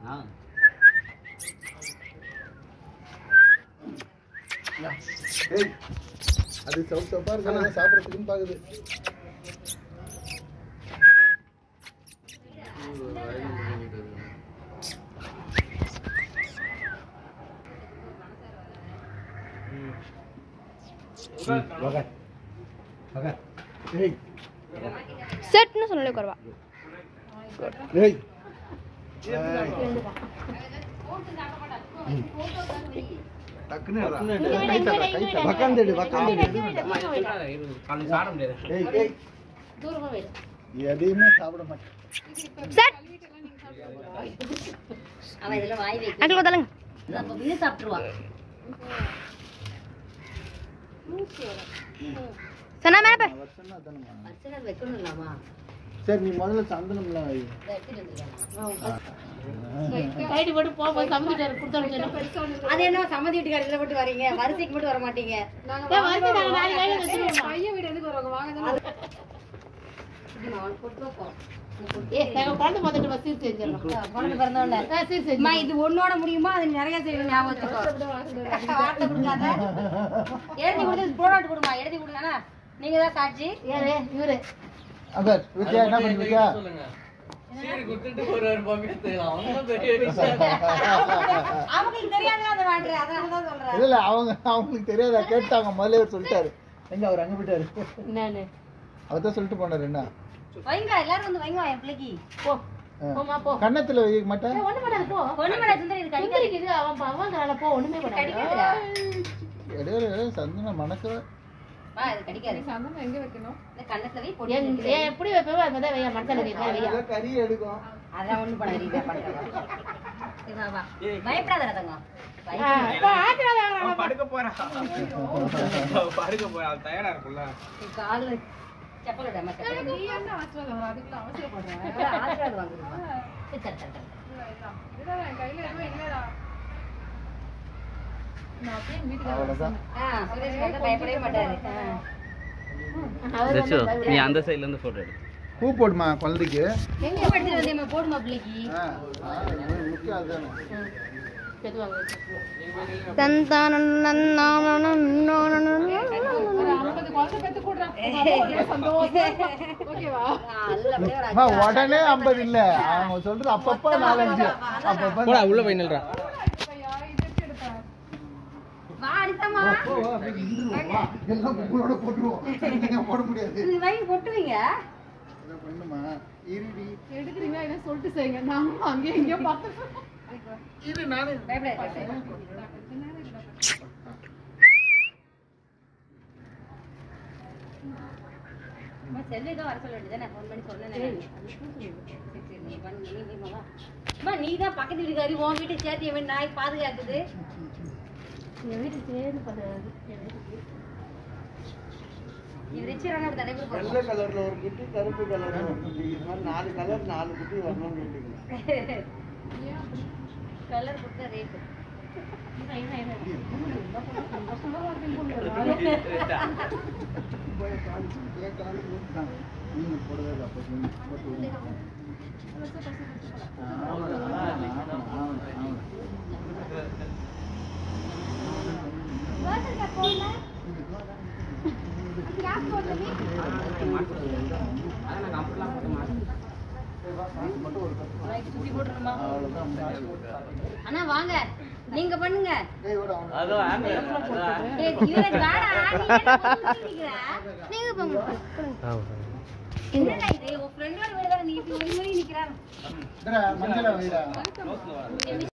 ஏய் அது சவுப் சவுப்பா இருக்கா சாப்பிட்றதுக்குன்னு பாக்குது ஏய் செட்னு சொல்லி குறவா ஏய் டக்குன்னு எடுடா. கை தர, கை தர. வக்காந்தேடு, வக்காந்தேடு. ஏய், ஏய். எதையுமே சாப்பிட மாட்டேன் செட் அவன் இதுல வாய் வைக்க அங்கிள் கொத்தாலுங்க அப்ப இன்னும் சாப்பிட்டுருவான் சனா மேல போய் வருஷம்னா அதானம்மா. பச்சனை வைக்கணும் இல்லாமா சரி நீ முதல்ல சந்தனம்லாம் வை இதை எடுத்துட்டு வந்துருக்கேன் கைடி போட்டு போகும்போது சமைச்சிட்டாரு கொடுத்தாரு அது என்ன சம்மதி வீட்டுக்கார இதுல மட்டும் வரீங்க வரிசைக்கு மட்டும் வர மாட்டீங்க பையன் வீடு எதுக்கு வருவாங்க வாங்க அவன் போட்டு வைப்போம். ஏ நாங்க குழந்தை பார்த்துட்டு பஸ் சீர் செஞ்சிடலாம் குழந்தை பிறந்தவொடனே. ஆ, சீர் செஞ்சு அம்மா, இது ஒண்ணோட முடியுமா அது நிறைய செய்யணும் ஞாபகம் வச்சுக்கோ வார்த்தை கொடுக்காத எழுதி கொடுத்து ப்ரோடாக்ட் கொடுமா எழுதி கொடுங்க நீங்க தான் சாட்சி யாரு இவரு அபர் வித்யா என்ன பண்ணி வித்யா அவங்களுக்கு தெரியாதுல அந்த வாட்ரு அதனால தான் சொல்றேன் இல்ல இல்ல அவங்க அவங்களுக்கு தெரியாதா கேட்டாங்க முதல்ல இவர் சொல்லிட்டாரு எங்க அவர் அங்க போயிட்டாரு என்னன்னு அவர் தான் சொல்லிட்டு போனாரு என்ன வைங்க எல்லாரும் வந்து வைங்க என் பிள்ளைக்கு போ ஆ. போமா போ கன்னத்துல வைக்க மாட்டேன் ஏய், ஒண்ணு பண்ணாது போ ஒண்ணு மேல சுந்தரி இது கடிக்காது சுந்தரிக்கு இது அவன் அவன் போ ஒண்ணுமே பண்ணாது கடிக்காதுடா. இடையில சந்தன மணக்க வா இது கடிக்காது சந்தனம் எங்க வைக்கணும் இந்த கண்ணத்துல வை எங்க- பொட்டு ஏன் எப்படி வைப்பவோ அங்கதான் வையா மனசால வையா வையா கறி எடுக்கும் அதெல்லாம் ஒண்ணு பண்ணாது இதை பண்ணுறேன் வா வா பயப்படாத ரதங்க ஆ, இப்போ ஆத்திராத அவன் படுக்க போறா படுக்க போறா அவன் தயாரா இருக்குல்ல கால் செப்பல் விடாம செப்பல் நீ என்ன அவசரம் அதுக்குள்ள அவசரப்படுறேன் ஆசீர்வாதம் வாங்குதுமா தட்டு தட்டு கையில எதுவும் இல்லடா நான் அப்படியே வீட்டுக்கு அவ்வளவுதான் ஆ சுரேஷ் வந்து பயப்படவே மாட்டாரு அவர் நீ அந்த சைடுல இருந்து போட்டோ எடு பூ போடுமா குழந்தைக்கு எங்க எடுத்துட்டு வந்தேம்மா போடுமா பிள்ளைக்கு ஆ, ஆ, முக்கியம் அதுதானே ஓகேவா நல்ல அப்படியே ஒரு அம்மா, உடனே ஐம்பது இல்ல அவங்க சொல்றது அப்பப்ப நாலஞ்சு அப்பப்ப போடா உள்ள போய் நில்றா வா அடித்தம்மா ஓ, அப்படியே நின்றுருவோம். வா, எல்லாம் கும்பலோட போட்டுருவோம் நீங்க போட முடியாது இது வாங்கி கொட்டுவீங்க இதை பண்ணுமா இருடி எடுக்கிறீங்க என்ன சொல்லிட்டு செய்யுங்க நான் அங்கேயும் இங்கேயும் பார்த்து இரு நானே பயப்படாது அம்மா, செல்வி தான் வர சொல்ல வேண்டியதானே ஃபோன் பண்ணி சொன்னேன் சரி சரி நீ பண்ணு நீ போய் வா அம்மா நீ தான் பக்கத்து வீட்டுக்காரி உன் வீட்டை சேர்த்து என் நாய் பாதுகாக்குது என் வீட்டுக்கு சேர்ந்து பண்ணுறது நீ ரிச்சரான அப்படி தடை போடுவோம் வெள்ளை கலர்ல ஒரு குட்டி கருப்பு கலர் இது மாதிரி நாலு கலர் நாலு குட்டி வரணும்னு கேட்டீங்க கலர் கொடுத்த ரேட்டு போய் காமிச்சு கேட்கறான்னு கூப்பிட்டாங்க. நீங்க போடவே இல்லை அப்போ சொல்லி போட்டு விடுங்க. ஆமா, ஆமா, ஆமா, ஆமா. சுத்தி போட்டுருமா அவ்வளவுதான் முடிஞ்சு. அண்ணா வாங்க நீங்க பண்ணுங்க ஏய், விடு, அவனை. ஏய், இவனுக்கு வேணா, நீ என்ன பொறுமையா நிக்கிற? நீங்க போங்க என்னடா இது உன் ஃப்ரெண்டோட வீடு தானே நீ இப்படி ஒளி ஒளி நிக்கிறான் இந்தா, மஞ்சளை வைடா